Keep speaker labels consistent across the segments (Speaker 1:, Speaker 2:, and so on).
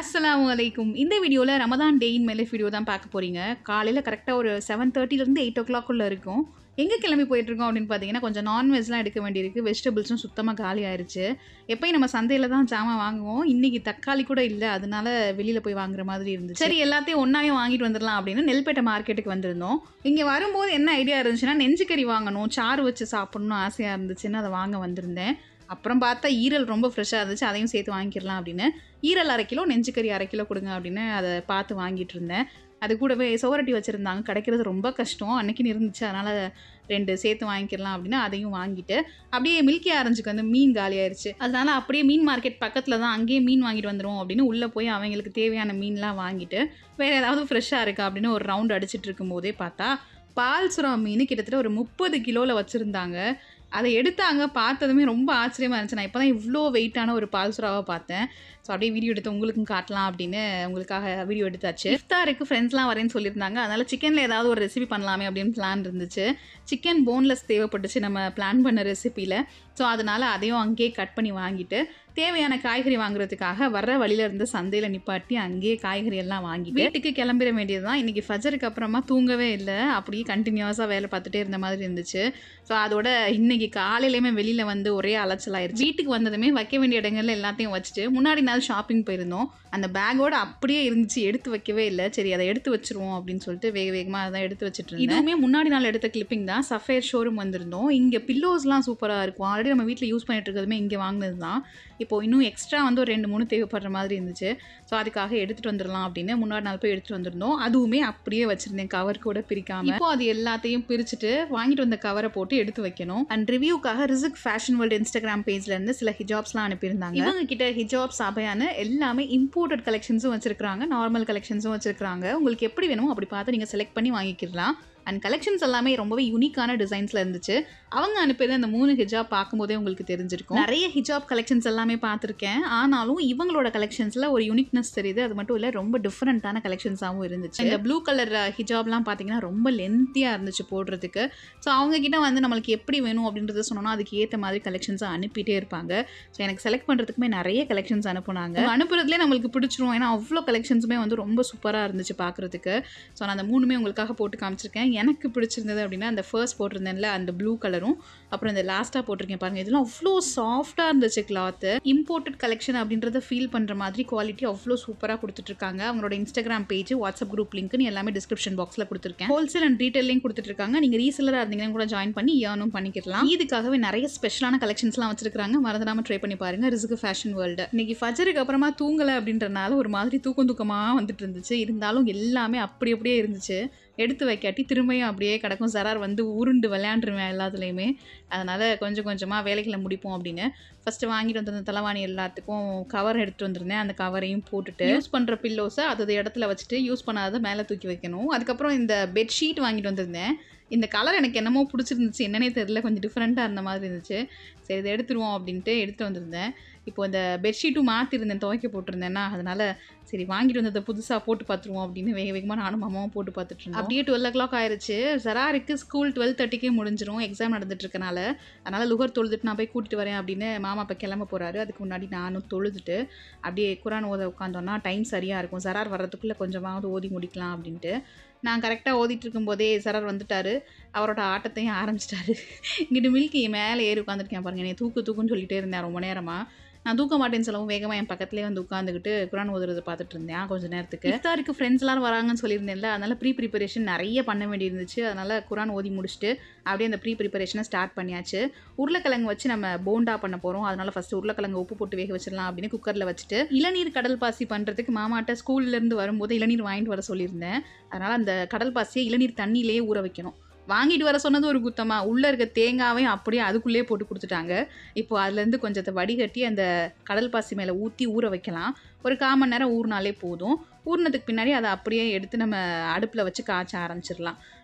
Speaker 1: அஸ்ஸலாமு அலைக்கும் இந்த வீடியோவில் ரமதான் டே இன் மெலிஃப் வீடியோ தான் பார்க்க போகிறீங்க காலையில் கரெக்டாக ஒரு செவன் தேர்ட்டிலேருந்து எயிட் ஓ கிளாக்குள்ளே இருக்கும் எங்கே கிளம்பி போயிட்டுருக்கோம் அப்படின்னு பார்த்தீங்கன்னா கொஞ்சம் நான்வெஜ்லாம் எடுக்க வேண்டியிருக்கு வெஜிடபிள்ஸும் சுத்தமாக காலி ஆயிருச்சு எப்பயும் நம்ம சந்தையில் தான் ஜாமான் வாங்குவோம் இன்றைக்கி தக்காளி கூட இல்லை அதனால வெளியில் போய் வாங்குற மாதிரி இருந்துச்சு சரி எல்லாத்தையும் ஒன்றாவே வாங்கிட்டு வந்துடலாம் அப்படின்னு நெல்பேட்டை மார்க்கெட்டுக்கு வந்திருந்தோம் இங்கே வரும்போது என்ன ஐடியா இருந்துச்சுன்னா நெஞ்சுக்கறி வாங்கணும் சாறு வச்சு சாப்பிடணும்னு ஆசையாக இருந்துச்சுன்னு அதை வாங்க வந்திருந்தேன் அப்புறம் பார்த்தா ஈரல் ரொம்ப ஃப்ரெஷ்ஷாக இருந்துச்சு அதையும் சேர்த்து வாங்கிடலாம் அப்படின்னு ஈரல் அரை கிலோ நெஞ்சுக்கறி அரை கிலோ கொடுங்க அப்படின்னு அதை பார்த்து வாங்கிட்டு இருந்தேன் அது கூடவே சோரட்டி வச்சுருந்தாங்க கிடைக்கிறது ரொம்ப கஷ்டம் அன்னைக்குன்னு இருந்துச்சு அதனால் ரெண்டு சேர்த்து வாங்கிக்கலாம் அப்படின்னு அதையும் வாங்கிட்டு அப்படியே மில்கி ஆரஞ்சுக்கு வந்து மீன் காலி ஆயிருச்சு அதனால அப்படியே மீன் மார்க்கெட் பக்கத்தில் தான் அங்கேயே மீன் வாங்கிட்டு வந்துடும் அப்படின்னு உள்ளே போய் அவங்களுக்கு தேவையான மீன்லாம் வாங்கிட்டு வேறு ஏதாவது ஃப்ரெஷ்ஷாக இருக்கா அப்படின்னு ஒரு ரவுண்ட் அடிச்சிட்டு இருக்கும்போதே பார்த்தா பால் சுறா மீன் கிட்டத்தட்ட ஒரு முப்பது கிலோவில் வச்சுருந்தாங்க அதை எடுத்தாங்க பார்த்ததுமே ரொம்ப ஆச்சரியமாக இருந்துச்சு நான் இப்போ தான் இவ்வளோ வெயிட்டான ஒரு பால் சுறாவை பார்த்தேன் ஸோ அப்படியே வீடியோ எடுத்து உங்களுக்கும் காட்டலாம் அப்படின்னு உங்களுக்காக வீடியோ எடுத்தாச்சு இஃப்தாருக்கு ஃப்ரெண்ட்ஸ்லாம் வரேன்னு சொல்லியிருந்தாங்க அதனால் சிக்கனில் ஏதாவது ஒரு ரெசிபி பண்ணலாமே அப்படின்னு பிளான் இருந்துச்சு சிக்கன் போன்லெஸ் தேவைப்பட்டுச்சு நம்ம பிளான் பண்ண ரெசிப்பியில் ஸோ அதனால் அதையும் அங்கேயே கட் பண்ணி வாங்கிட்டு தேவையான காய்கறி வாங்குறதுக்காக வர்ற வழியில இருந்து சந்தையில் நிப்பாட்டி அங்கேயே காய்கறி எல்லாம் வாங்கி வீட்டுக்கு கிளம்பிட வேண்டியது தான் இன்றைக்கி ஃபஜருக்கு அப்புறமா தூங்கவே இல்லை அப்படியே கண்டினியூஸாக வேலை பார்த்துட்டே இருந்த மாதிரி இருந்துச்சு ஸோ அதோட இன்னைக்கு காலையிலையுமே வெளியில் வந்து ஒரே அலைச்சலாயிருச்சு வீட்டுக்கு வந்ததுமே வைக்க வேண்டிய இடங்கள்ல எல்லாத்தையும் வச்சுட்டு முன்னாடி நாள் ஷாப்பிங் போயிருந்தோம் அந்த பேக்கோட அப்படியே இருந்துச்சு எடுத்து வைக்கவே இல்லை சரி அதை எடுத்து வச்சிருவோம் அப்படின்னு சொல்லிட்டு வேக வேகமாக அதை எடுத்து வச்சுட்டு இருந்தேன் இதுவுமே முன்னாடி நாள் எடுத்த கிளிப்பிங் தான் சஃபேர் ஷோரூம் வந்திருந்தோம் இங்கே பில்லோஸ்லாம் சூப்பராக இருக்கும் ஆல்ரெடி நம்ம வீட்டில் யூஸ் பண்ணிட்டு இருக்கிறதுமே இங்கே வாங்கினது தான் இப்போ இன்னும் எக்ஸ்ட்ரா வந்து ஒரு ரெண்டு மூணு தேவைப்படுற மாதிரி இருந்துச்சு ஸோ அதுக்காக எடுத்துகிட்டு வந்துடலாம் அப்படின்னு முன்னாடி நாள் போய் எடுத்துகிட்டு வந்திருந்தோம் அதுவுமே அப்படியே வச்சுருந்தேன் கவர் கூட பிரிக்காம இப்போ அது எல்லாத்தையும் பிரிச்சுட்டு வாங்கிட்டு வந்த கவரை போட்டு எடுத்து வைக்கணும் அண்ட் ரிவ்யூக்காக ரிசிக் ஃபேஷன் வேர்ல்டு இன்ஸ்டாகிராம் பேஜ்ல இருந்து சில ஹிஜாப்ஸ்லாம் அனுப்பியிருந்தாங்க இவங்க கிட்ட ஹிஜாப்ஸ் அபையான எல்லாமே இம்போர்ட்டட் கலெக்ஷன்ஸும் வச்சிருக்காங்க நார்மல் கலெக்ஷன்ஸும் வச்சிருக்காங்க உங்களுக்கு எப்படி வேணுமோ அப்படி பார்த்து நீங்கள் செலக்ட் பண்ணி வாங்கிக்கலாம் அண்ட் கலெக்ஷன்ஸ் எல்லாமே ரொம்பவே யூனிக்கான டிசைன்ஸில் இருந்துச்சு அவங்க அனுப்பியது அந்த மூணு ஹிஜாப் பார்க்கும்போதே உங்களுக்கு தெரிஞ்சிருக்கும் நிறைய ஹிஜாப் கலெக்ஷன்ஸ் எல்லாமே பார்த்துருக்கேன் ஆனாலும் இவங்களோட கலெக்ஷன்ஸில் ஒரு யூனிக்னஸ் தெரியுது அது மட்டும் இல்லை ரொம்ப டிஃப்ரெண்ட்டான கலெக்ஷன்ஸாகவும் இருந்துச்சு இந்த ப்ளூ கலர் ஹிஜாப்லாம் பார்த்தீங்கன்னா ரொம்ப லென்த்தியாக இருந்துச்சு போடுறதுக்கு ஸோ அவங்க கிட்ட வந்து நம்மளுக்கு எப்படி வேணும் அப்படின்றத சொன்னோம்னா அதுக்கு ஏற்ற மாதிரி கலெக்ஷன்ஸை அனுப்பிட்டே இருப்பாங்க ஸோ எனக்கு செலக்ட் பண்ணுறதுக்குமே நிறைய கலெக்ஷன்ஸ் அனுப்புனாங்க அவங்க அனுப்புறதுலேயே நம்மளுக்கு பிடிச்சிரும் ஏன்னா அவ்வளோ கலெக்ஷன்ஸுமே வந்து ரொம்ப சூப்பராக இருந்துச்சு பார்க்குறதுக்கு ஸோ நான் அந்த மூணுமே உங்களுக்காக போட்டு காமிச்சிருக்கேன் எனக்கு பிடிச்சிருந்தது அப்படின்னா அந்த ஃபர்ஸ்ட் போட்டிருந்தேன்ல அந்த ப்ளூ கலரும் அப்புறம் இந்த லாஸ்ட்டாக போட்டிருக்கேன் பாருங்க இதெல்லாம் அவ்வளோ சாஃப்டாக இருந்துச்சு கிளாத்து இம்போர்ட்டட் கலெக்ஷன் அப்படின்றத ஃபீல் பண்ணுற மாதிரி குவாலிட்டி அவ்வளோ சூப்பராக கொடுத்துட்ருக்காங்க அவங்களோட இன்ஸ்டாகிராம் பேஜ் வாட்ஸ்அப் குரூப் லிங்க்னு எல்லாமே டிஸ்கிரிப்ஷன் பாக்ஸில் கொடுத்துருக்கேன் ஹோல்சேல் அண்ட் ரீட்டைலையும் கொடுத்துட்ருக்காங்க நீங்கள் ரீசெல்லராக இருந்தீங்கன்னா கூட ஜாயின் பண்ணி ஏர்னும் பண்ணிக்கலாம் இதுக்காகவே நிறைய ஸ்பெஷலான கலெக்ஷன்ஸ்லாம் வச்சிருக்காங்க மறந்துடாம ட்ரை பண்ணி பாருங்க ரிசுக்கு ஃபேஷன் வேர்ல்டு இன்னைக்கு ஃபஜருக்கு அப்புறமா தூங்கலை அப்படின்றனால ஒரு மாதிரி தூக்கம் தூக்கமாக வந்துட்டு இருந்துச்சு இருந்தாலும் எல்லாமே அப்படி அப்படியே இருந்துச்சு எடுத்து வைக்காட்டி திரும்பியும் அப்படியே கிடக்கும் சரார் வந்து உருண்டு விளையாண்டுருவேன் எல்லாத்துலேயுமே அதனால் கொஞ்சம் கொஞ்சமாக வேலைகளை முடிப்போம் அப்படின்னு ஃபஸ்ட்டு வாங்கிட்டு வந்திருந்த தலைவாணி எல்லாத்துக்கும் கவர் எடுத்துகிட்டு வந்திருந்தேன் அந்த கவரையும் போட்டுட்டு யூஸ் பண்ணுற பில்லோஸை அது இடத்துல வச்சுட்டு யூஸ் பண்ணாத மேலே தூக்கி வைக்கணும் அதுக்கப்புறம் இந்த பெட்ஷீட் வாங்கிட்டு வந்திருந்தேன் இந்த கலர் எனக்கு என்னமோ பிடிச்சிருந்துச்சு என்னன்னே தெரியல கொஞ்சம் டிஃப்ரெண்ட்டாக இருந்த மாதிரி இருந்துச்சு சரி இதை எடுத்துருவோம் அப்படின்ட்டு எடுத்து வந்திருந்தேன் இப்போ இந்த பெட்ஷீட்டும் மாற்றிருந்தேன் துவைக்க போட்டிருந்தேன்னா அதனால் சரி வாங்கிட்டு வந்ததை புதுசாக போட்டு பார்த்துருவோம் அப்படின்னு வேக வேகமாக நானும் மாமாவும் போட்டு பார்த்துட்டு இருந்தோம் அப்படியே டுவெல் ஓ கிளாக் ஆயிருச்சு சராருக்கு ஸ்கூல் டுவெல் தேர்ட்டிக்கே முடிஞ்சிரும் எக்ஸாம் நடந்துட்டு இருக்கனால அதனால் லுகர் தொழுதுட்டு நான் போய் கூட்டிட்டு வரேன் அப்படின்னு மாமா இப்போ கிளம்ப போகிறாரு அதுக்கு முன்னாடி நானும் தொழுதுட்டு அப்படியே குரான் ஓத உட்காந்தோன்னா டைம் சரியாக இருக்கும் சரார் வர்றதுக்குள்ளே கொஞ்சமாவது ஓதி முடிக்கலாம் அப்படின்ட்டு நான் கரெக்டாக ஓதிட்டு இருக்கும்போதே சரார் வந்துட்டாரு அவரோட ஆட்டத்தையும் ஆரம்பிச்சிட்டாரு இங்கிட்டு மில்கி மேலே ஏறி உட்காந்துருக்கேன் பாருங்க என்னை தூக்கு தூக்குன்னு சொல்லிட்டே இருந்தேன் ரொம்ப நேரமாக நான் தூக்க மாட்டேன்னு சொல்லவும் வேகமாக என் பக்கத்துலேயே வந்து உட்காந்துக்கிட்டு குரான் ஓதுறது பார்த்துட்டு இருந்தேன் கொஞ்சம் நேரத்துக்கு இஃப்தாருக்கு ஃப்ரெண்ட்ஸ் எல்லாரும் வராங்கன்னு சொல்லியிருந்தேன்ல அதனால் ப்ரீ ப்ரிப்பரேஷன் நிறைய பண்ண வேண்டியிருந்துச்சு அதனால் குரான் ஓதி முடிச்சுட்டு அப்படியே அந்த ப்ரீ ப்ரிப்பரேஷனை ஸ்டார்ட் பண்ணியாச்சு உருளைக்கிழங்கு வச்சு நம்ம போண்டா பண்ண போகிறோம் அதனால் ஃபஸ்ட்டு உருளைக்கிழங்கு உப்பு போட்டு வேக வச்சிடலாம் அப்படின்னு குக்கரில் வச்சுட்டு இளநீர் கடல் பாசி பண்ணுறதுக்கு மாமாட்ட ஸ்கூல்லேருந்து வரும்போது இளநீர் வாங்கிட்டு வர சொல்லியிருந்தேன் அதனால் அந்த கடல் பாசியை இளநீர் தண்ணியிலேயே ஊற வைக்கணும் வாங்கிட்டு வர சொன்னது ஒரு குத்தமா உள்ளே இருக்க தேங்காவையும் அப்படியே அதுக்குள்ளேயே போட்டு கொடுத்துட்டாங்க இப்போ அதுலேருந்து கொஞ்சத்தை வடிகட்டி அந்த கடல் பாசி மேலே ஊற்றி ஊற வைக்கலாம் ஒரு கால் மணி நேரம் ஊறினாலே போதும் ஊறினதுக்கு பின்னாடி அதை அப்படியே எடுத்து நம்ம அடுப்பில் வச்சு காய்ச்ச ஆரம்பிச்சிடலாம்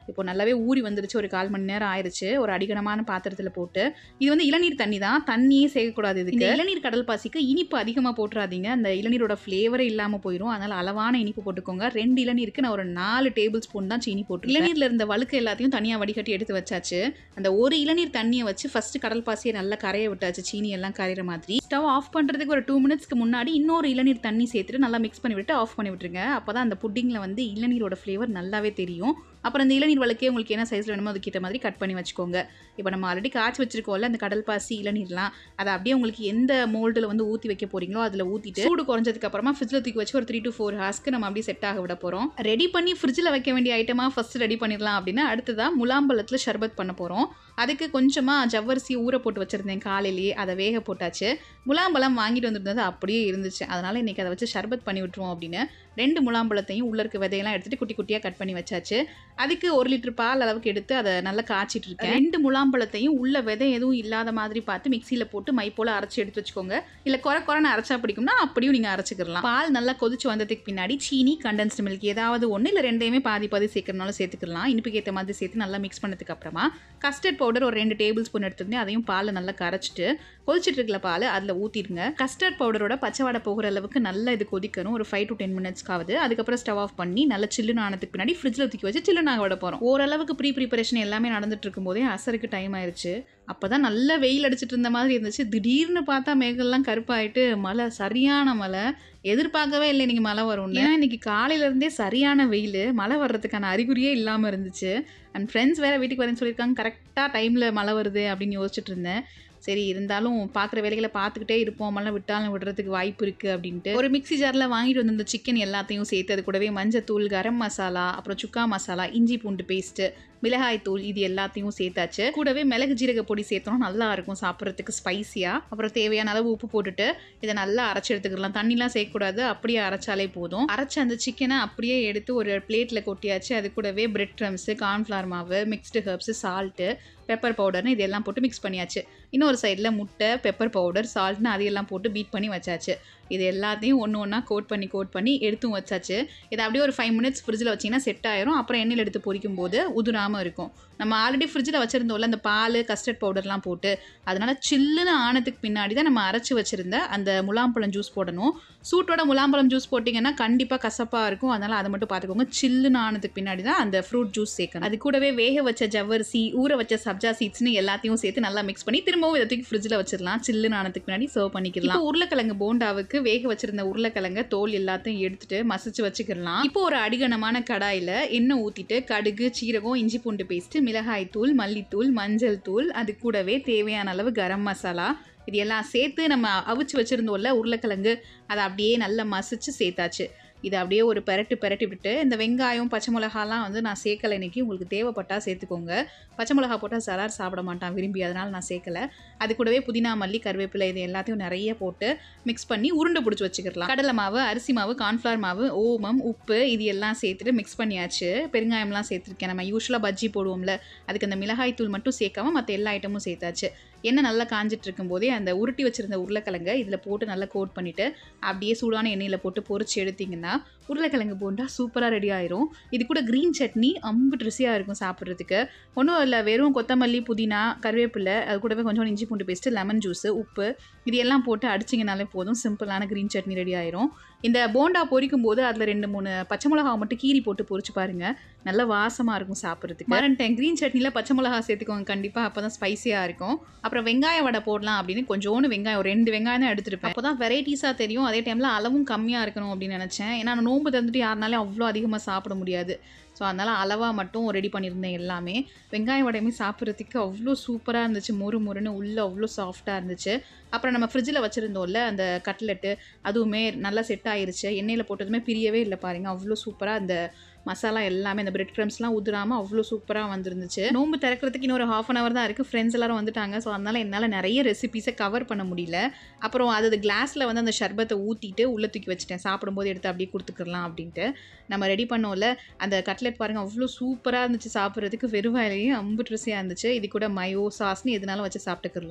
Speaker 1: இப்போ நல்லாவே ஊறி வந்துருச்சு ஒரு கால் மணி நேரம் ஆயிருச்சு ஒரு அடிகனமான பாத்திரத்தில் போட்டு இது வந்து இளநீர் தண்ணி தான் தண்ணியே சேர்க்கக்கூடாது இதுக்கு இந்த இளநீர் கடல் பாசிக்கு இனிப்பு அதிகமாக போட்டுறாதீங்க அந்த இளநீரோட ஃப்ளேவரே இல்லாமல் போயிடும் அதனால் அளவான இனிப்பு போட்டுக்கோங்க ரெண்டு இளநீருக்கு நான் ஒரு நாலு டேபிள் ஸ்பூன் தான் சீனி போட்டு இளநீரில் இருந்த வழுக்கு எல்லாத்தையும் தனியாக வடிகட்டி எடுத்து வச்சாச்சு அந்த ஒரு இளநீர் தண்ணியை வச்சு ஃபர்ஸ்ட் கடல் பாசியை நல்லா கரைய விட்டாச்சு சீனி எல்லாம் கரையிற மாதிரி ஸ்டவ் ஆஃப் பண்ணுறதுக்கு ஒரு டூ மினிட்ஸ்க்கு முன்னாடி இன்னொரு இளநீர் தண்ணி சேர்த்துட்டு நல்லா மிக்ஸ் பண்ணி விட்டு ஆஃப் பண்ணி விட்டுருங்க அப்போ தான் அந்த புட்டிங்கில் வந்து இளநீரோட ஃப்ளேவர் நல்லாவே தெரியும் அப்புறம் இந்த இளநீர் வழக்கே உங்களுக்கு என்ன சைஸில் வேணுமோ அதுக்கேற்ற மாதிரி கட் பண்ணி வச்சுக்கோங்க இப்போ நம்ம ஆல்ரெடி காய்ச்சி வச்சிருக்கோம்ல அந்த கடல் பாசி இளநீர்லாம் அதை அப்படியே உங்களுக்கு எந்த மோல்டில் வந்து ஊற்றி வைக்க போறீங்களோ அதில் ஊற்றிட்டு சூடு குறைஞ்சதுக்கு அப்புறமா ஃப்ரிட்ஜில் தூக்கி வச்சு ஒரு த்ரீ டு ஃபோர் ஹார்ஸ்க்கு நம்ம அப்படியே செட் ஆக விட போகிறோம் ரெடி பண்ணி ஃப்ரிட்ஜில் வைக்க வேண்டிய ஐட்டமாக ஃபர்ஸ்ட் ரெடி பண்ணிடலாம் அப்படின்னா அடுத்ததாக முலாம்பழத்தில் ஷர்பத் பண்ண போகிறோம் அதுக்கு கொஞ்சமாக ஜவ்வரிசி ஊற போட்டு வச்சுருந்தேன் காலையிலேயே அதை வேக போட்டாச்சு முலாம்பழம் வாங்கிட்டு வந்திருந்தது அப்படியே இருந்துச்சு அதனால் இன்றைக்கி அதை வச்சு ஷர்பத் பண்ணி விட்டுருவோம் அப்படின்னு ரெண்டு முலாம்பழத்தையும் உள்ள இருக்க விதையெல்லாம் எடுத்துட்டு குட்டி குட்டியாக கட் பண்ணி வச்சாச்சு அதுக்கு ஒரு லிட்டர் பால் அளவுக்கு எடுத்து அதை நல்லா காய்ச்சிட்டு இருக்கேன் ரெண்டு முலாம்பழத்தையும் உள்ள விதை எதுவும் இல்லாத மாதிரி பார்த்து மிக்சியில் போட்டு மை போல் அரைச்சி எடுத்து வச்சுக்கோங்க இல்லை குறை குறைன்னு அரைச்சா பிடிக்கும்னா அப்படியும் நீங்கள் அரைச்சிக்கலாம் பால் நல்லா கொதிச்சு வந்ததுக்கு பின்னாடி சீனி கண்டென்ஸ்டு மில்க் ஏதாவது ஒன்று இல்லை ரெண்டையுமே பாதி பாதி சேர்க்கறனாலும் சேர்த்துக்கலாம் இனிப்புக்கு ஏற்ற மாதிரி சேர்த்து நல்லா மிக்ஸ் பண்ணதுக்கு அப்புறமா கஸ்டர்ட் பவுடர் ஒரு ரெண்டு டேபிள் ஸ்பூன் எடுத்துருந்தேன் அதையும் பாலில் நல்லா கரைச்சிட்டு கொதிச்சிட்டு இருக்கல பால் அதில் ஊற்றிடுங்க கஸ்டர்ட் பவுடரோட பச்சை வடை போகிற அளவுக்கு நல்லா இது கொதிக்கணும் ஒரு ஃபைவ் டு டென் மினிட்ஸ்க்காவது அதுக்கப்புறம் ஸ்டவ் ஆஃப் பண்ணி நல்லா சில்லுன்னு ஆனதுக்கு பின்னாடி ஃப்ரிட்ஜில் தூக்கி வச்சு சில்லுனாக விட போகிறோம் ஓரளவுக்கு ப்ரீ ப்ரிப்பரேஷன் எல்லாமே நடந்துட்டு இருக்கும்போதே அசருக்கு டைம் ஆயிருச்சு அப்போ தான் நல்ல வெயில் அடிச்சிட்டு இருந்த மாதிரி இருந்துச்சு திடீர்னு பார்த்தா மேகெல்லாம் கருப்பாயிட்டு மழை சரியான மழை எதிர்பார்க்கவே இல்லை இன்னைக்கு மழை வரும் ஏன்னா இன்னைக்கு காலையில இருந்தே சரியான வெயில் மழை வர்றதுக்கான அறிகுறியே இல்லாமல் இருந்துச்சு அண்ட் ஃப்ரெண்ட்ஸ் வேற வீட்டுக்கு வரேன்னு சொல்லியிருக்காங்க கரெக்டாக டைமில் மழை வருது அப்படின்னு யோசிச்சுட்டு இருந்தேன் சரி இருந்தாலும் பார்க்குற வேலைகளை பார்த்துக்கிட்டே இருப்போம் மழை விட்டாலும் விடுறதுக்கு வாய்ப்பு இருக்குது அப்படின்ட்டு ஒரு மிக்ஸி ஜாரில் வாங்கிட்டு வந்து இந்த சிக்கன் எல்லாத்தையும் சேர்த்து அது கூடவே மஞ்சத்தூள் கரம் மசாலா அப்புறம் சுக்கா மசாலா இஞ்சி பூண்டு பேஸ்ட்டு மிளகாய் தூள் இது எல்லாத்தையும் சேர்த்தாச்சு கூடவே மிளகு ஜீரக பொடி சேர்த்தோம்னா நல்லா இருக்கும் சாப்பிட்றதுக்கு ஸ்பைசியாக அப்புறம் தேவையான அளவு உப்பு போட்டுட்டு இதை நல்லா அரைச்சி எடுத்துக்கலாம் தண்ணிலாம் சேர்க்கக்கூடாது அப்படியே அரைச்சாலே போதும் அரைச்ச அந்த சிக்கனை அப்படியே எடுத்து ஒரு பிளேட்டில் கொட்டியாச்சு அது கூடவே பிரெட் க்ரம்ஸு கார்ன்ஃப்ளவர் மாவு மிக்ஸ்டு ஹர்ப்ஸு சால்ட்டு பெப்பர் பவுடர்னு இதெல்லாம் போட்டு மிக்ஸ் பண்ணியாச்சு இன்னொரு சைடில் முட்டை பெப்பர் பவுடர் சால்ட்னு அதையெல்லாம் போட்டு பீட் பண்ணி வச்சாச்சு இது எல்லாத்தையும் ஒன்று ஒன்றா கோட் பண்ணி கோட் பண்ணி எடுத்தும் வச்சாச்சு இதை அப்படியே ஒரு ஃபைவ் மினிட்ஸ் ஃப்ரிட்ஜில் வச்சிங்கன்னா செட் ஆயிரும் அப்புறம் எண்ணெயில் எடுத்து பொரிக்கும் போது உதுராமல் இருக்கும் நம்ம ஆல்ரெடி ஃப்ரிட்ஜில் வச்சுருந்தோம்ல அந்த பால் கஸ்டர்ட் பவுடர்லாம் போட்டு அதனால் சில்லுன்னு ஆனதுக்கு பின்னாடி தான் நம்ம அரைச்சி வச்சுருந்த அந்த முலாம்பழம் ஜூஸ் போடணும் சூட்டோட முலாம்பழம் ஜூஸ் போட்டிங்கன்னா கண்டிப்பாக கசப்பாக இருக்கும் அதனால் அதை மட்டும் பார்த்துக்கோங்க சில்லுன்னு ஆனதுக்கு பின்னாடி தான் அந்த ஃப்ரூட் ஜூஸ் சேர்க்கணும் அது கூடவே வேக வச்ச ஜவ்வரிசி ஊற வச்ச சப்ஜா சீட்ஸ்னு எல்லாத்தையும் சேர்த்து நல்லா மிக்ஸ் பண்ணி திரும்பவும் இதை தூக்கி ஃப்ரிட்ஜில் வச்சிடலாம் சில்லுன்னு ஆனதுக்கு பின்னாடி சர்வ் பண்ணிக்கலாம் இப்போ உருளைக்கிழங்கு போண்டாவுக்கு வேக வச்சிருந்த உருளைக்கிழங்க தோல் எல்லாத்தையும் எடுத்துட்டு மசிச்சு வச்சுக்கலாம் இப்போ ஒரு அடிகனமான கடாயில் எண்ணெய் ஊற்றிட்டு கடுகு சீரகம் இஞ்சி பூண்டு பேஸ்ட்டு மிளகாய் தூள் மல்லித்தூள் மஞ்சள் தூள் அது கூடவே தேவையான அளவு கரம் மசாலா இது எல்லாம் சேர்த்து நம்ம அவிச்சு வச்சுருந்தோம்ல உருளைக்கிழங்கு அதை அப்படியே நல்லா மசிச்சு சேர்த்தாச்சு இதை அப்படியே ஒரு பெரட்டு பெரட்டி விட்டு இந்த வெங்காயம் பச்சை மிளகாலாம் வந்து நான் சேர்க்கலை இன்னைக்கு உங்களுக்கு தேவைப்பட்டால் சேர்த்துக்கோங்க பச்சை மிளகா போட்டால் சலார் சாப்பிட மாட்டான் விரும்பி அதனால் நான் சேர்க்கல அது கூடவே புதினா மல்லி கருவேப்பிலை இது எல்லாத்தையும் நிறைய போட்டு மிக்ஸ் பண்ணி உருண்டை பிடிச்சி வச்சுக்கலாம் கடலை மாவு அரிசி மாவு கார்ன்ஃப்ளவர் மாவு ஓமம் உப்பு இது எல்லாம் சேர்த்துட்டு மிக்ஸ் பண்ணியாச்சு பெருங்காயம்லாம் சேர்த்துருக்கேன் நம்ம யூஸ்வலாக பஜ்ஜி போடுவோம்ல அதுக்கு அந்த மிளகாய் தூள் மட்டும் சேர்க்காம மற்ற எல்லா ஐட்டமும் சேர்த்தாச்சு எண்ணெய் நல்லா காஞ்சிட்டு இருக்கும்போதே அந்த உருட்டி வச்சிருந்த உருளைக்கிழங்கை இதில் போட்டு நல்லா கோட் பண்ணிவிட்டு அப்படியே சூடான எண்ணெயில் போட்டு பொரிச்சு எடுத்தீங்கன்னா உருளைக்கிழங்கு போண்டா சூப்பராக ரெடி ஆயிரும் இது கூட க்ரீன் சட்னி அம்புட்டு ருசியாக இருக்கும் சாப்பிட்றதுக்கு ஒன்றும் இல்லை வெறும் கொத்தமல்லி புதினா கருவேப்பிலை அது கூடவே கொஞ்சம் இஞ்சி பூண்டு பேஸ்ட்டு லெமன் ஜூஸு உப்பு இது எல்லாம் போட்டு அடிச்சிங்கனாலே போதும் சிம்பிளான க்ரீன் சட்னி ரெடி ஆயிரும் இந்த போண்டா பொரிக்கும் போது அதில் ரெண்டு மூணு பச்சை மிளகா மட்டும் கீரி போட்டு பொரிச்சு பாருங்க நல்ல வாசமாக இருக்கும் சாப்பிட்றதுக்கு மறந்துட்டேன் க்ரீன் சட்னியில் பச்சை மிளகா சேர்த்துக்கோங்க கண்டிப்பாக அப்போ தான் ஸ்பைசியாக இருக்கும் அப்புறம் வெங்காய வடை போடலாம் அப்படின்னு கொஞ்சோண்டு வெங்காயம் ஒரு ரெண்டு வெங்காயம் தான் எடுத்துருப்பேன் அப்போ தான் வெரைட்டிஸாக தெரியும் அதே டைமில் அளவும் கம்மியாக இருக்கணும் அப்படின்னு நினச்சேன் ஏன்னா நான் நோன்பு தந்துட்டு யாருனாலும் அவ்வளோ அதிகமாக சாப்பிட முடியாது ஸோ அதனால் அளவாக மட்டும் ரெடி பண்ணியிருந்தேன் எல்லாமே வெங்காய வடையுமே சாப்பிட்றதுக்கு அவ்வளோ சூப்பராக இருந்துச்சு மொறு மொறுன்னு உள்ளே அவ்வளோ சாஃப்டாக இருந்துச்சு அப்புறம் நம்ம ஃப்ரிட்ஜில் வச்சுருந்தோம்ல அந்த கட்லெட்டு அதுவுமே நல்லா செட் ஆயிருச்சு எண்ணெயில் போட்டதுமே பிரியவே இல்லை பாருங்கள் அவ்வளோ சூப்பராக அந்த மசாலா எல்லாமே அந்த பிரெட் க்ரம்ஸ்லாம் உதிராமல் அவ்வளோ சூப்பராக வந்துருந்துச்சு நோம்பு திறக்கிறதுக்கு இன்னொரு ஹாஃப் அன் ஹவர் தான் இருக்குது ஃப்ரெண்ட்ஸ் எல்லாரும் வந்துட்டாங்க ஸோ அதனால் என்னால் நிறைய ரெசிபீஸை கவர் பண்ண முடியல அப்புறம் அது கிளாஸில் வந்து அந்த ஷர்பத்தை ஊற்றிட்டு உள்ளே தூக்கி வச்சுட்டேன் சாப்பிடும்போது எடுத்து அப்படியே கொடுத்துக்கலாம் அப்படின்ட்டு நம்ம ரெடி பண்ணோம்ல அந்த கட்லெட் பாருங்கள் அவ்வளோ சூப்பராக இருந்துச்சு சாப்பிட்றதுக்கு வெறுவாயிலையும் அம்புட்டு ருசியாக இருந்துச்சு இது கூட மயோ சாஸ்னு எதுனாலும் வச்சு சாப்பிட்டுக்கலாம்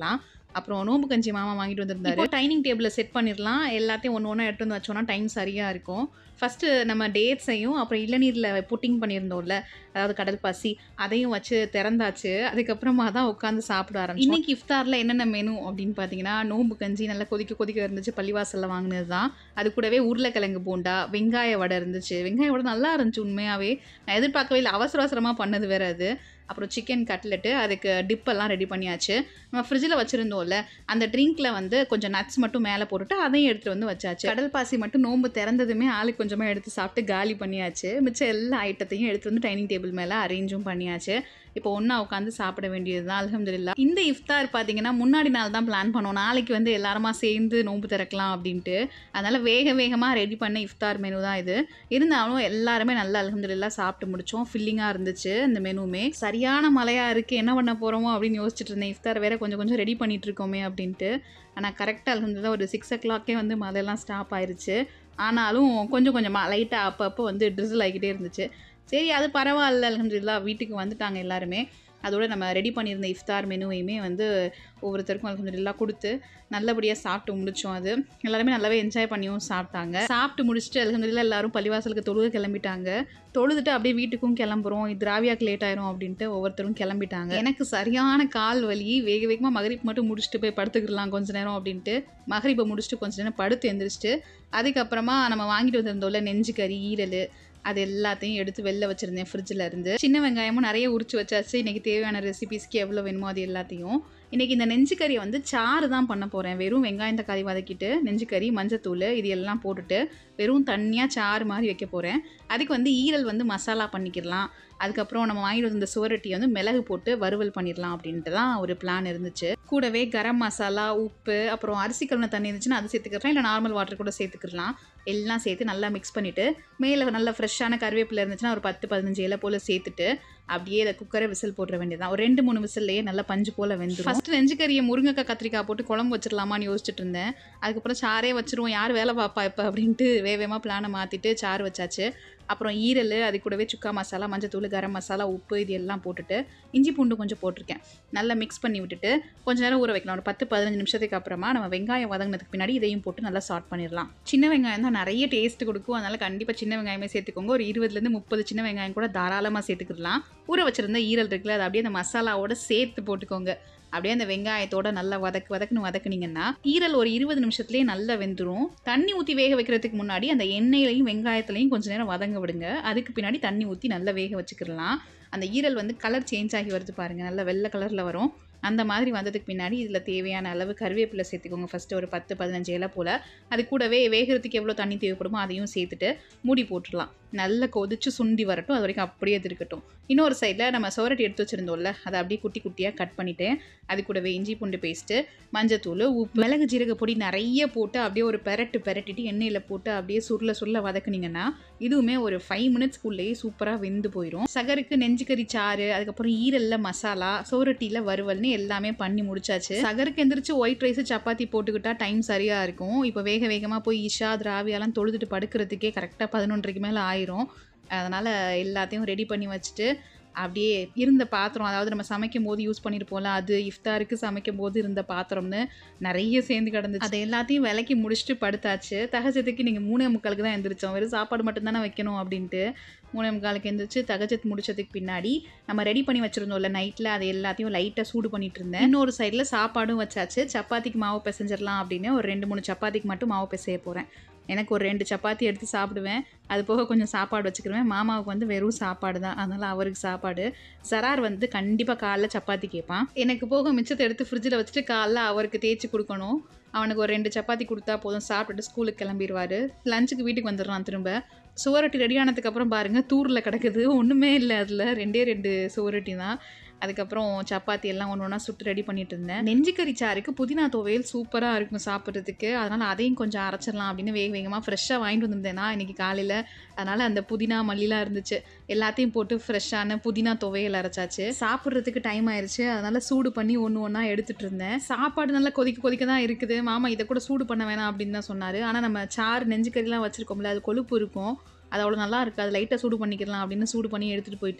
Speaker 1: அப்புறம் நோம்பு கஞ்சி மாமா வாங்கிட்டு வந்திருந்தாரு டைனிங் டேபிளில் செட் பண்ணிடலாம் எல்லாத்தையும் ஒன்று ஒன்றா எடுத்து வந்து வச்சோன்னா டைம் சரியாக இருக்கும் ஃபஸ்ட்டு நம்ம டேட்ஸையும் அப்புறம் இளநீரில் புட்டிங் பண்ணியிருந்தோம்ல அதாவது கடல் பாசி அதையும் வச்சு திறந்தாச்சு அதுக்கப்புறமா தான் உட்காந்து சாப்பிட ஆரம்பிச்சோம் இன்னைக்கு இஃப்தாரில் என்னென்ன மெனு அப்படின்னு பார்த்தீங்கன்னா நோம்பு கஞ்சி நல்லா கொதிக்க கொதிக்க இருந்துச்சு பள்ளிவாசலில் வாங்கினது தான் அது கூடவே உருளைக்கிழங்கு போண்டா வெங்காய வடை இருந்துச்சு வெங்காய வடை நல்லா இருந்துச்சு உண்மையாகவே நான் எதிர்பார்க்கவே இல்லை அவசர அவசரமாக பண்ணது வேற அது அப்புறம் சிக்கன் கட்லெட்டு அதுக்கு டிப்பெல்லாம் ரெடி பண்ணியாச்சு நம்ம ஃப்ரிட்ஜில் வச்சுருந்தோம்ல அந்த ட்ரிங்க்கில் வந்து கொஞ்சம் நட்ஸ் மட்டும் மேலே போட்டுட்டு அதையும் எடுத்துகிட்டு வந்து வச்சாச்சு கடல் பாசி மட்டும் நோம்பு திறந்ததுமே ஆளுக்கு கொஞ்சமாக எடுத்து சாப்பிட்டு காலி பண்ணியாச்சு மிச்சம் எல்லா ஐட்டத்தையும் எடுத்து வந்து டைனிங் டேபிள் மேலே அரேஞ்சும் பண்ணியாச்சு இப்போ ஒன்றா உட்காந்து சாப்பிட வேண்டியது தான் அலமதுல்லா இந்த இஃப்தார் பார்த்தீங்கன்னா முன்னாடி நாள் தான் பிளான் பண்ணோம் நாளைக்கு வந்து எல்லாருமா சேர்ந்து நோன்பு திறக்கலாம் அப்படின்ட்டு அதனால் வேக வேகமாக ரெடி பண்ண இஃப்தார் மெனு தான் இது இருந்தாலும் எல்லாருமே நல்லா அலமதுல்லா சாப்பிட்டு முடித்தோம் ஃபில்லிங்காக இருந்துச்சு இந்த மெனுவுமே சரியான மழையாக இருக்குது என்ன பண்ண போகிறோமோ அப்படின்னு யோசிச்சுட்டு இருந்தேன் இஃப்தார் வேற கொஞ்சம் கொஞ்சம் ரெடி பண்ணிட்டு இருக்கோமே அப்படின்ட்டு ஆனால் கரெக்டாக அலமதுல்லா ஒரு சிக்ஸ் ஓ கிளாக்கே வந்து மழையெல்லாம் ஸ்டாப் ஆயிருச்சு ஆனாலும் கொஞ்சம் கொஞ்சமாக லைட்டாக அப்பப்போ வந்து ட்ரிசில் ஆகிக்கிட்டே இருந்துச்சு சரி அது பரவாயில்ல அலமதுல்லா வீட்டுக்கு வந்துட்டாங்க எல்லாருமே அதோட நம்ம ரெடி பண்ணியிருந்த இஃப்தார் மெனுவையுமே வந்து ஒவ்வொருத்தருக்கும் அலமதுல்லா கொடுத்து நல்லபடியாக சாப்பிட்டு முடித்தோம் அது எல்லாருமே நல்லாவே என்ஜாய் பண்ணியும் சாப்பிட்டாங்க சாப்பிட்டு முடிச்சுட்டு அலமதுல்லா எல்லாரும் பள்ளிவாசலுக்கு தொழுக கிளம்பிட்டாங்க தொழுதுட்டு அப்படியே வீட்டுக்கும் கிளம்புறோம் இது திராவியாக்கு லேட் ஆயிரும் அப்படின்ட்டு ஒவ்வொருத்தரும் கிளம்பிட்டாங்க எனக்கு சரியான கால் வலி வேக வேகமாக மகரிப் மட்டும் முடிச்சுட்டு போய் படுத்துக்கிடலாம் கொஞ்ச நேரம் அப்படின்ட்டு மகரிப்பை முடிச்சுட்டு கொஞ்ச நேரம் படுத்து எந்திரிச்சிட்டு அதுக்கப்புறமா நம்ம வாங்கிட்டு வந்திருந்தோம்ல நெஞ்சு கறி ஈரல் அது எல்லாத்தையும் எடுத்து வெளில வச்சுருந்தேன் ஃப்ரிட்ஜில் இருந்து சின்ன வெங்காயமும் நிறைய உரிச்சு வச்சாச்சு இன்றைக்கி தேவையான ரெசிபிஸ்க்கு எவ்வளோ வேணுமோ அது எல்லாத்தையும் இன்றைக்கி இந்த நெஞ்சுக்கறியை வந்து சாறு தான் பண்ண போகிறேன் வெறும் வெங்காயம் தக்காளி வதக்கிட்டு நெஞ்சுக்கறி மஞ்சத்தூள் இது எல்லாம் போட்டுட்டு வெறும் தண்ணியாக சாறு மாதிரி வைக்க போகிறேன் அதுக்கு வந்து ஈரல் வந்து மசாலா பண்ணிக்கிடலாம் அதுக்கப்புறம் நம்ம வாங்கிட்டு வந்த சுவரட்டியை வந்து மிளகு போட்டு வறுவல் பண்ணிடலாம் அப்படின்ட்டு தான் ஒரு பிளான் இருந்துச்சு கூடவே கரம் மசாலா உப்பு அப்புறம் அரிசி கழுவின தண்ணி இருந்துச்சுன்னா அது சேர்த்துக்கலாம் இல்லை நார்மல் வாட்டர் கூட சேர்த்துக்கலாம் எல்லாம் சேர்த்து நல்லா மிக்ஸ் பண்ணிவிட்டு மேலே நல்லா ஃப்ரெஷ்ஷான கருவேப்பிலை இருந்துச்சுன்னா ஒரு பத்து பதினஞ்சு இலை போல் சேர்த்துட்டு அப்படியே இதை குக்கரை விசில் போட்டுற வேண்டியதான் ஒரு ரெண்டு மூணு விசில்லையே நல்லா பஞ்சு போல் வெந்துடும் ஃபஸ்ட்டு நெஞ்சுக்கறியை முருங்கைக்காய் கத்திரிக்காய் போட்டு குழம்பு வச்சிடலாமான்னு யோசிச்சுட்டு இருந்தேன் அதுக்கப்புறம் சாரே வச்சிருவோம் யார் வேலை பார்ப்பா இப்போ அப்படின்ட்டு வேகமாக பிளானை மாற்றிட்டு சாறு வச்சாச்சு அப்புறம் ஈரல் அது கூடவே சுக்கா மசாலா மஞ்சத்தூள் கரம் மசாலா உப்பு இது எல்லாம் போட்டுட்டு இஞ்சி பூண்டு கொஞ்சம் போட்டிருக்கேன் நல்லா மிக்ஸ் பண்ணி விட்டுட்டு கொஞ்ச நேரம் ஊற வைக்கலாம் ஒரு பத்து பதினஞ்சு நிமிஷத்துக்கு அப்புறமா நம்ம வெங்காயம் வதங்கினதுக்கு பின்னாடி இதையும் போட்டு நல்லா சாட் பண்ணிடலாம் சின்ன வெங்காயம் தான் நிறைய டேஸ்ட் கொடுக்கும் அதனால் கண்டிப்பாக சின்ன வெங்காயமே சேர்த்துக்கோங்க ஒரு இருபதுலேருந்து முப்பது சின்ன வெங்காயம் கூட தாராளமாக சேர்த்துக்கிடலாம் ஊற வச்சிருந்த ஈரல் இருக்குல்ல அது அப்படியே அந்த மசாலாவோட சேர்த்து போட்டுக்கோங்க அப்படியே அந்த வெங்காயத்தோட நல்லா வதக்கு வதக்குன்னு வதக்குனீங்கன்னா ஈரல் ஒரு இருபது நிமிஷத்துலேயே நல்லா வெந்துடும் தண்ணி ஊற்றி வேக வைக்கிறதுக்கு முன்னாடி அந்த எண்ணெயிலையும் வெங்காயத்துலையும் கொஞ்ச நேரம் வதங்க விடுங்க அதுக்கு பின்னாடி தண்ணி ஊற்றி நல்லா வேக வச்சுக்கிடலாம் அந்த ஈரல் வந்து கலர் சேஞ்ச் ஆகி வருது பாருங்கள் நல்லா வெள்ளை கலரில் வரும் அந்த மாதிரி வந்ததுக்கு பின்னாடி இதில் தேவையான அளவு கருவேப்பிலை சேர்த்துக்கோங்க ஃபஸ்ட்டு ஒரு பத்து பதினஞ்சு இலை போல் அது கூடவே வேகிறதுக்கு எவ்வளோ தண்ணி தேவைப்படுமோ அதையும் சேர்த்துட்டு மூடி போட்டுடலாம் நல்லா கொதிச்சு சுண்டி வரட்டும் அது வரைக்கும் அப்படியே அது இருக்கட்டும் இன்னொரு சைடில் நம்ம சோரட்டி எடுத்து வச்சுருந்தோம்ல அதை அப்படியே குட்டி குட்டியாக கட் பண்ணிவிட்டேன் அது கூடவே இஞ்சி பூண்டு பேஸ்ட்டு மஞ்சத்தூள் உப்பு மிளகு ஜீரக பொடி நிறைய போட்டு அப்படியே ஒரு பெரட்டு பெரட்டிட்டு எண்ணெயில் போட்டு அப்படியே சுருள சுருள வதக்குனீங்கன்னா இதுவுமே ஒரு ஃபைவ் மினிட்ஸ்க்குள்ளேயே சூப்பராக வெந்து போயிடும் சகருக்கு நெஞ்சுக்கறி சாறு அதுக்கப்புறம் ஈரல்ல மசாலா சோரட்டியில் வறுவல்னு எல்லாமே பண்ணி முடிச்சாச்சு சகருக்கு எந்திரிச்சு ஒயிட் ரைஸ் சப்பாத்தி போட்டுக்கிட்டா டைம் சரியாக இருக்கும் இப்போ வேக வேகமாக போய் இஷா திராவியாலாம் தொழுதுட்டு படுக்கிறதுக்கே கரெக்டாக பதினொன்றரைக்கு மேலே ஆயிரும் அதனால் எல்லாத்தையும் ரெடி பண்ணி வச்சுட்டு அப்படியே இருந்த பாத்திரம் அதாவது நம்ம சமைக்கும் போது யூஸ் பண்ணியிருப்போம்ல அது இஃப்தாருக்கு சமைக்கும் போது இருந்த பாத்திரம்னு நிறைய சேர்ந்து கிடந்துச்சு அதை எல்லாத்தையும் விலைக்கு முடிச்சுட்டு படுத்தாச்சு தகச்சத்துக்கு நீங்கள் மூணே முக்காலுக்கு தான் எந்திரிச்சோம் வெறும் சாப்பாடு மட்டும்தானே வைக்கணும் அப்படின்ட்டு மூணே முக்காலுக்கு எந்திரிச்சு தகச்சத்து முடிச்சதுக்கு பின்னாடி நம்ம ரெடி பண்ணி வச்சுருந்தோம்ல நைட்டில் அதை எல்லாத்தையும் லைட்டாக சூடு பண்ணிட்டு இருந்தேன் இன்னொரு சைடில் சாப்பாடும் வச்சாச்சு சப்பாத்திக்கு மாவு பிசைஞ்சிடலாம் அப்படின்னு ஒரு ரெண்டு மூணு சப்பாத்திக்கு மட்டும் மாவு பிசைய போகிறேன் எனக்கு ஒரு ரெண்டு சப்பாத்தி எடுத்து சாப்பிடுவேன் அது போக கொஞ்சம் சாப்பாடு வச்சுக்கிருவேன் மாமாவுக்கு வந்து வெறும் சாப்பாடு தான் அதனால் அவருக்கு சாப்பாடு சரார் வந்து கண்டிப்பாக காலைல சப்பாத்தி கேட்பான் எனக்கு போக மிச்சத்தை எடுத்து ஃப்ரிட்ஜில் வச்சுட்டு காலைல அவருக்கு தேய்ச்சி கொடுக்கணும் அவனுக்கு ஒரு ரெண்டு சப்பாத்தி கொடுத்தா போதும் சாப்பிட்டுட்டு ஸ்கூலுக்கு கிளம்பிடுவார் லஞ்சுக்கு வீட்டுக்கு வந்துடுறான் திரும்ப சுவரொட்டி ரெடி ஆனதுக்கப்புறம் பாருங்கள் தூரில் கிடக்குது ஒன்றுமே இல்லை அதில் ரெண்டே ரெண்டு சுவரொட்டி தான் அதுக்கப்புறம் சப்பாத்தி எல்லாம் ஒன்று ஒன்றா சுட்டு ரெடி பண்ணிட்டு இருந்தேன் நெஞ்சிக்கறி சாருக்கு புதினா துவையல் சூப்பராக இருக்கும் சாப்பிட்றதுக்கு அதனால் அதையும் கொஞ்சம் அரைச்சிடலாம் அப்படின்னு வேக வேகமாக ஃப்ரெஷ்ஷாக வாங்கிட்டு வந்திருந்தேன்னா இன்றைக்கி காலையில் அதனால் அந்த புதினா மல்லிலாம் இருந்துச்சு எல்லாத்தையும் போட்டு ஃப்ரெஷ்ஷான புதினா துவையல் அரைச்சாச்சு சாப்பிட்றதுக்கு டைம் ஆயிடுச்சு அதனால் சூடு பண்ணி ஒன்று ஒன்றா எடுத்துகிட்டு இருந்தேன் சாப்பாடு நல்லா கொதிக்க கொதிக்க தான் இருக்குது மாமா இதை கூட சூடு பண்ண வேணாம் அப்படின்னு தான் சொன்னார் ஆனால் நம்ம சாறு நெஞ்சுக்கறிலாம் வச்சுருக்கோம்ல அது கொழுப்பு இருக்கும் அது அவ்வளோ நல்லா இருக்காது லைட்டாக சூடு பண்ணிக்கலாம் அப்படின்னு சூடு பண்ணி எடுத்துகிட்டு போயிட்டேன்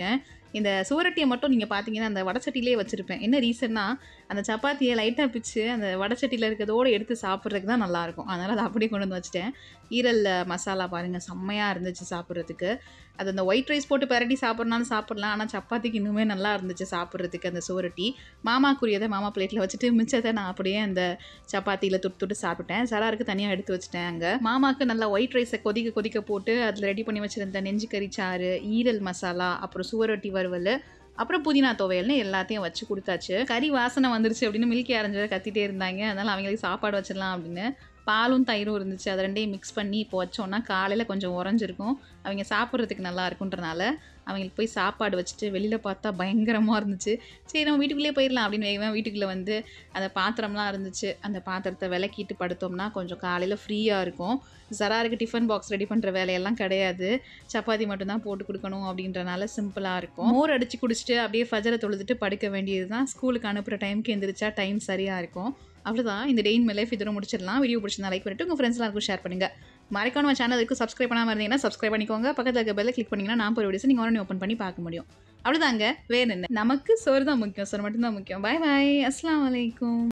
Speaker 1: இந்த சுவரொட்டியை மட்டும் நீங்கள் பார்த்தீங்கன்னா அந்த வடச்சட்டிலே வச்சுருப்பேன் என்ன ரீசன்னா அந்த சப்பாத்தியை லைட்டாக பிச்சு அந்த வடச்சட்டியில் இருக்கிறதோடு எடுத்து சாப்பிட்றதுக்கு தான் நல்லாயிருக்கும் அதனால் அதை அப்படியே கொண்டு வந்து வச்சுட்டேன் ஈரல் மசாலா பாருங்கள் செம்மையாக இருந்துச்சு சாப்பிட்றதுக்கு அது அந்த ஒயிட் ரைஸ் போட்டு பரட்டி சாப்பிட்றனாலும் சாப்பிட்லாம் ஆனால் சப்பாத்திக்கு இன்னுமே நல்லா இருந்துச்சு சாப்பிட்றதுக்கு அந்த சுவரொட்டி மாமாக்குரியதை மாமா பிளேட்டில் வச்சுட்டு மிச்சத்தை நான் அப்படியே அந்த சப்பாத்தியில் தொட்டு தொட்டு சாப்பிட்டேன் சராருக்கு தனியாக எடுத்து வச்சுட்டேன் அங்கே மாமாவுக்கு நல்லா ஒயிட் ரைஸை கொதிக்க கொதிக்க போட்டு அதில் ரெடி பண்ணி வச்சுருந்த நெஞ்சு கறி சாறு ஈரல் மசாலா அப்புறம் சுவரொட்டி வறுவல் அப்புறம் புதினா துவையல்னு எல்லாத்தையும் வச்சு கொடுத்தாச்சு கறி வாசனை வந்துருச்சு அப்படின்னு மில்கி அரைஞ்சதை கத்திட்டே இருந்தாங்க அதனால் அவங்களுக்கு சாப்பாடு வச்சிடலாம் அப்படின்னு பாலும் தயிரும் இருந்துச்சு அதை ரெண்டையும் மிக்ஸ் பண்ணி இப்போ வச்சோன்னா காலையில் கொஞ்சம் உறைஞ்சிருக்கும் அவங்க சாப்பிட்றதுக்கு நல்லா இருக்குன்றனால அவங்களுக்கு போய் சாப்பாடு வச்சுட்டு வெளியில் பார்த்தா பயங்கரமாக இருந்துச்சு சரி நம்ம வீட்டுக்குள்ளேயே போயிடலாம் அப்படின்னு வேகமாக வீட்டுக்குள்ளே வந்து அந்த பாத்திரம்லாம் இருந்துச்சு அந்த பாத்திரத்தை விளக்கிட்டு படுத்தோம்னா கொஞ்சம் காலையில் ஃப்ரீயாக இருக்கும் ஜராருக்கு டிஃபன் பாக்ஸ் ரெடி பண்ணுற வேலையெல்லாம் கிடையாது சப்பாத்தி மட்டும்தான் போட்டு கொடுக்கணும் அப்படின்றனால சிம்பிளாக இருக்கும் மோர் அடித்து குடிச்சிட்டு அப்படியே ஃபஜரை தொழுதுட்டு படுக்க வேண்டியது தான் ஸ்கூலுக்கு அனுப்புகிற டைமுக்கு எந்திரிச்சா டைம் சரியாக இருக்கும் அவ்வளோதான் இந்த டெயின் மேலே இதோட முடிச்சிடலாம் வீடியோ பிடிச்சிருந்தா லைக் பண்ணிட்டு உங்கள் ஃப்ரெண்ட்ஸ்லாம் இருக்கும் ஷேர் பண்ணுங்கள் மறக்காம நம்ம சேனல் இருக்கும் சப்ஸ்கிரைப் பண்ணாமல் இருந்தீங்கன்னா சப்ஸ்கிரைப் பண்ணிக்கோங்க பக்கத்தில் இருக்க பெல்லை கிளிக் பண்ணிங்கன்னா நான் போகிற வீடியோஸ் நீங்கள் உடனே ஓப்பன் பண்ணி பார்க்க முடியும் அவ்வளோதாங்க வேறு என்ன நமக்கு சோறு தான் முக்கியம் சோறு மட்டும்தான் முக்கியம் பாய் பாய் அஸ்லாம் வலைக்கும்